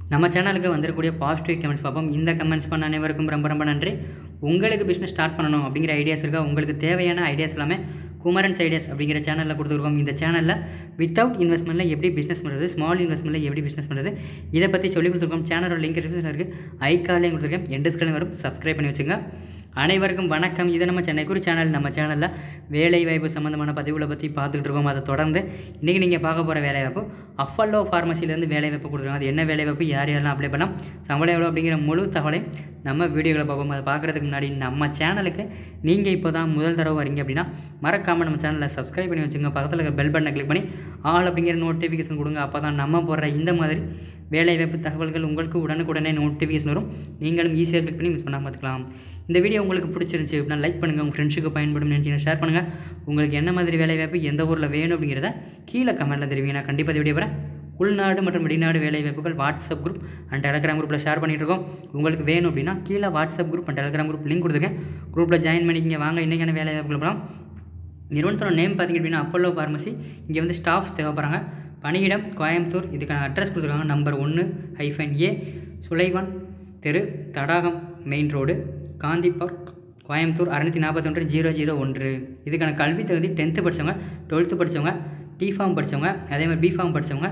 நம்ம சேனலுக்கு வந்திருக்கக்கூடிய பாசிட்டிவ் கமெண்ட்ஸ் பார்ப்போம் இந்த கமெண்ட்ஸ் பண்ண அனைவருக்கும் ரொம்ப ரொம்ப நன்றி உங்களுக்கு பிஸ்னஸ் ஸ்டார்ட் பண்ணணும் அப்படிங்கிற ஐடியாஸ் இருக்கா உங்களுக்கு தேவையான ஐடியாஸ் எல்லாமே குமரன்ஸ் ஐடியாஸ் அப்படிங்கிற சேனலில் கொடுத்துருக்கோம் இந்த சேனலில் வித்தவுட் இன்வெஸ்ட்மெண்ட்டில் எப்படி பிஸ்னஸ் பண்ணுறது ஸ்மால் இன்வெஸ்ட்மெண்ட்டில் எப்படி பிஸ்னஸ் பண்ணுறது இதை பற்றி சொல்லி கொடுத்துருக்கோம் சேனலோட லிங்க் டிஸ்கிரிப்ஷனில் இருக்குது ஐக்காலையும் கொடுத்துருக்கேன் என் டிஸ்கிரிப்ஷன் வரும் சப்ஸ்கிரைப் பண்ணி வச்சுங்க அனைவருக்கும் வணக்கம் இது நம்ம சென்னை குரு சேனல் நம்ம சேனலில் வேலை வாய்ப்பு சம்மந்தமான பதிவுகளை பற்றி பார்த்துக்கிட்டு இருக்கோம் அதை தொடர்ந்து இன்றைக்கி நீங்கள் பார்க்க போகிற வேலைவாய்ப்பு அஃபல்லோ ஃபார்மசிலேருந்து வேலைவாய்ப்பு கொடுத்துருக்காங்க அது என்ன வேலைவாய்ப்பு யார் யாரெல்லாம் அப்ளை பண்ணலாம் சம்பளம் எவ்வளோ அப்படிங்கிற முழு தகவலையும் நம்ம வீடியோவில் பார்ப்போம் அதை பார்க்குறதுக்கு முன்னாடி நம்ம சேனலுக்கு நீங்கள் இப்போ தான் முதல் தடவை வரீங்க அப்படின்னா மறக்காமல் நம்ம சேனலில் சப்ஸ்கிரைப் பண்ணி வச்சுங்க பக்கத்தில் இருக்க பெல் பட்டனை கிளிக் பண்ணி ஆல் அப்படிங்கிற நோட்டிஃபிகேஷன் கொடுங்க அப்போ தான் நம்ம போடுற இந்த மாதிரி வேலைவாய்ப்பு தகவல்கள் உங்களுக்கு உடனுக்குடனே நோட்டிஃபிகேஷன் வரும் நீங்களும் ஈஸியாக கிளிக் பண்ணி மிஸ் பண்ணாமல் பார்த்துக்கலாம் இந்த வீடியோ உங்களுக்கு பிடிச்சிருந்துச்சி அப்படின்னா லைக் பண்ணுங்கள் உங்கள் ஃப்ரெண்ட்ஸுக்கு பயன்படும் நினச்சிங்கன்னா ஷேர் பண்ணுங்கள் உங்களுக்கு என்ன மாதிரி வேலைவாய்ப்பு எந்த ஊரில் வேணும் அப்படிங்கிறத கீழே கமெண்ட்டில் தெரிவிங்க நான் கண்டிப்பாக இந்த வீடியோ வரேன் உள்நாடு மற்றும் வெளிநாடு வேலைவாய்ப்புகள் வாட்ஸ்அப் குரூப் அண்ட் டெலகிராம் குரூப்பில் ஷேர் பண்ணிட்டு இருக்கோம் உங்களுக்கு வேணும் அப்படின்னா கீழே WhatsApp group and Telegram group link கொடுத்துருக்கேன் குரூப்பில் ஜாயின் பண்ணிக்கிங்க வாங்க இன்றைக்கான வேலைவாய்ப்புகள் போகலாம் நிறுவனத்தோட நேம் பார்த்தீங்க அப்படின்னா அப்பல்லோ ஃபார்மசி இங்கே வந்து ஸ்டாஃப் தேவைப்படுறாங்க பணியிடம் கோயம்புத்தூர் இதுக்கான அட்ரஸ் கொடுத்துருக்காங்க நம்பர் ஒன்று ஹைஃபன் ஏ சுலைவான் தெரு தடாகம் main road Gandhi park Coimbatore அறநூற்றி நாற்பத்தொன்று ஜீரோ ஜீரோ ஒன்று இதுக்கான கல்வி தகுதி டென்த்து படித்தவங்க டுவெல்த்து படித்தவங்க டி ஃபார்ம் படித்தவங்க அதே மாதிரி பி ஃபார்ம் படித்தவங்க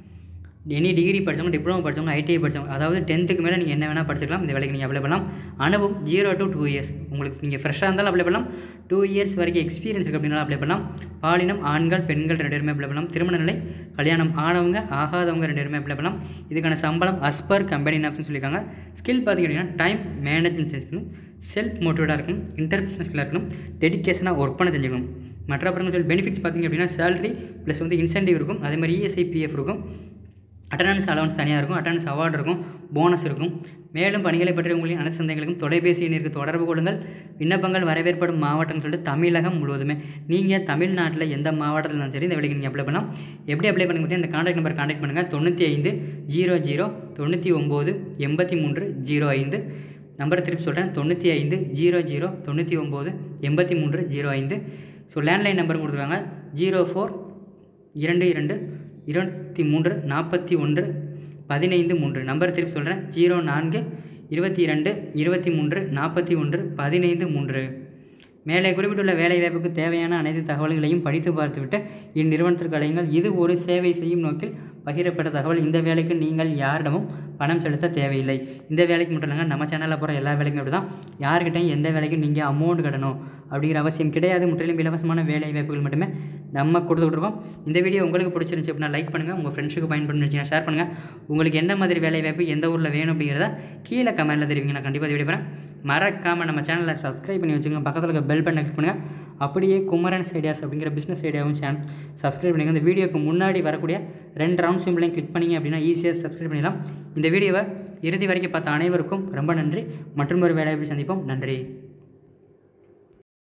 எனி டிகிரி படித்தவங்க டிப்ளமோ படித்தவங்க ஐடிஐ படித்தவங்க அதாவது டென்த்துக்கு மேலே நீங்கள் என்ன வேணால் படிச்சுக்கலாம் இந்த வேலைக்கு நீங்கள் அப்ளை பண்ணலாம் அனுபவம் ஜீரோ டு டூ இயர்ஸ் உங்களுக்கு நீங்கள் ஃப்ரெஷ்ஷாக இருந்தாலும் அப்ளை பண்ணலாம் டூ இயர்ஸ் வரைக்கும் எக்ஸ்பீரியன்ஸ் இருக்குது அப்படின்னாலும் அப்ளை பண்ணலாம் பாலினம் ஆண்கள் பெண்கள் ரெண்டு பேருமே அப்ளை பண்ணலாம் திருமண நிலை கல்யாணம் ஆனவங்க ஆகாதவங்க ரெண்டு பேருமே அப்ளை பண்ணலாம் இதுக்கான சம்பளம் அஸ்பர் கம்பெனி ஆப்ஷன் சொல்லியிருக்காங்க ஸ்கில் பார்த்திங்க அப்படின்னா டைம் மேனேஜ்மெண்ட் இருக்கணும் செல்ஃப் மோட்டிவேட்டாக இருக்கணும் இன்டர்பிஸ்னஸ் ஸ்கில்லாக இருக்கணும் டெடிக்கேஷனாக ஒர்க் பண்ண தெரிஞ்சுக்கணும் மற்ற அப்புறம் சொல்லி பெனிஃபிட்ஸ் பார்த்திங்க அப்படின்னா சேலரி ப்ளஸ் வந்து இன்சென்டிவ் இருக்கும் அதே மாதிரி இஎஸ்ஐ பிஎஃப் இருக்கும் அட்டண்டன்ஸ் அலவன்ஸ் தனியாக இருக்கும் அட்டண்டன்ஸ் அவார்டு இருக்கும் போனஸ் இருக்கும் மேலும் பணிகளை பற்றி உங்களின் அனைத்து சந்தைகளுக்கும் தொலைபேசி எண்ணிற்கு தொடர்பு கொள்ளுங்கள் விண்ணப்பங்கள் வரவேற்படும் மாவட்டம் சொல்லிட்டு தமிழகம் முழுவதுமே நீங்கள் தமிழ்நாட்டில் எந்த மாவட்டத்தில் இருந்தாலும் சரி இந்த வேலைக்கு நீங்கள் அப்ளை பண்ணலாம் எப்படி அப்ளை பண்ணுங்க பார்த்தீங்கன்னா இந்த காண்டாக்ட் நம்பர் காண்டாக்ட் பண்ணுங்கள் தொண்ணூற்றி ஐந்து ஜீரோ ஜீரோ தொண்ணூற்றி ஒம்பது எண்பத்தி மூன்று ஜீரோ ஐந்து நம்பர் திருப்பி சொல்கிறேன் தொண்ணூற்றி ஐந்து ஜீரோ ஜீரோ தொண்ணூற்றி ஒம்பது எண்பத்தி மூன்று ஜீரோ ஐந்து ஸோ லேண்ட்லைன் நம்பர் கொடுத்துருக்காங்க ஜீரோ ஃபோர் இரண்டு இரண்டு இருபத்தி மூன்று நாற்பத்தி ஒன்று பதினைந்து மூன்று நம்பர் திருப்பி சொல்கிறேன் ஜீரோ நான்கு இருபத்தி இரண்டு இருபத்தி மூன்று நாற்பத்தி ஒன்று பதினைந்து மூன்று மேலே குறிப்பிட்டுள்ள வேலைவாய்ப்புக்கு தேவையான அனைத்து தகவல்களையும் படித்து பார்த்துவிட்டு இந்நிறுவனத்திற்கு அழையுங்கள் இது ஒரு சேவை செய்யும் நோக்கில் பகிரப்பட்ட தகவல் இந்த வேலைக்கு நீங்கள் யாரிடமும் பணம் செலுத்த தேவையில்லை இந்த வேலைக்கு மட்டும் இல்லைங்க நம்ம சேனலில் போகிற எல்லா வேலைக்கும் அப்படி தான் யார்கிட்டையும் எந்த வேலைக்கும் நீங்கள் அமௌண்ட் கட்டணும் அப்படிங்கிற அவசியம் கிடையாது முற்றிலும் இலவசமான வேலை வாய்ப்புகள் மட்டுமே நம்ம கொடுத்துட்ருக்கோம் இந்த வீடியோ உங்களுக்கு பிடிச்சிருந்துச்சி அப்படின்னா லைக் பண்ணுங்கள் உங்கள் ஃப்ரெண்ட்ஸுக்கு பயன்படுன்னு வச்சுன்னா ஷேர் பண்ணுங்கள் உங்களுக்கு என்ன மாதிரி வேலை வாய்ப்பு எந்த ஊரில் வேணும் அப்படிங்கிறத கீழே கமெண்ட்டில் தெரிவிங்க நான் கண்டிப்பாக வீடியோ போகிறேன் மறக்காமல் நம்ம சேனலை சப்ஸ்கிரைப் பண்ணி வச்சுங்க பக்கத்தில் இருக்க பெல் பட்டனை கிளிக் பண்ணுங்கள் அப்படியே குமரன்ஸ் ஐடியாஸ் அப்படிங்கிற பிஸ்னஸ் ஐடியாவும் சேனல் சப்ஸ்கிரைப் பண்ணிங்க இந்த வீடியோக்கு முன்னாடி வரக்கூடிய ரெண்டு ரவுண்ட் சிம்பிளையும் கிளிக் பண்ணிங்க அப்படின்னா ஈஸியாக சப்ஸ்கிரைப் பண்ணிடலாம் இந்த வீடியோவை இறுதி வரைக்கும் பார்த்த அனைவருக்கும் ரொம்ப நன்றி மற்றும் ஒரு வேலையை சந்திப்போம் நன்றி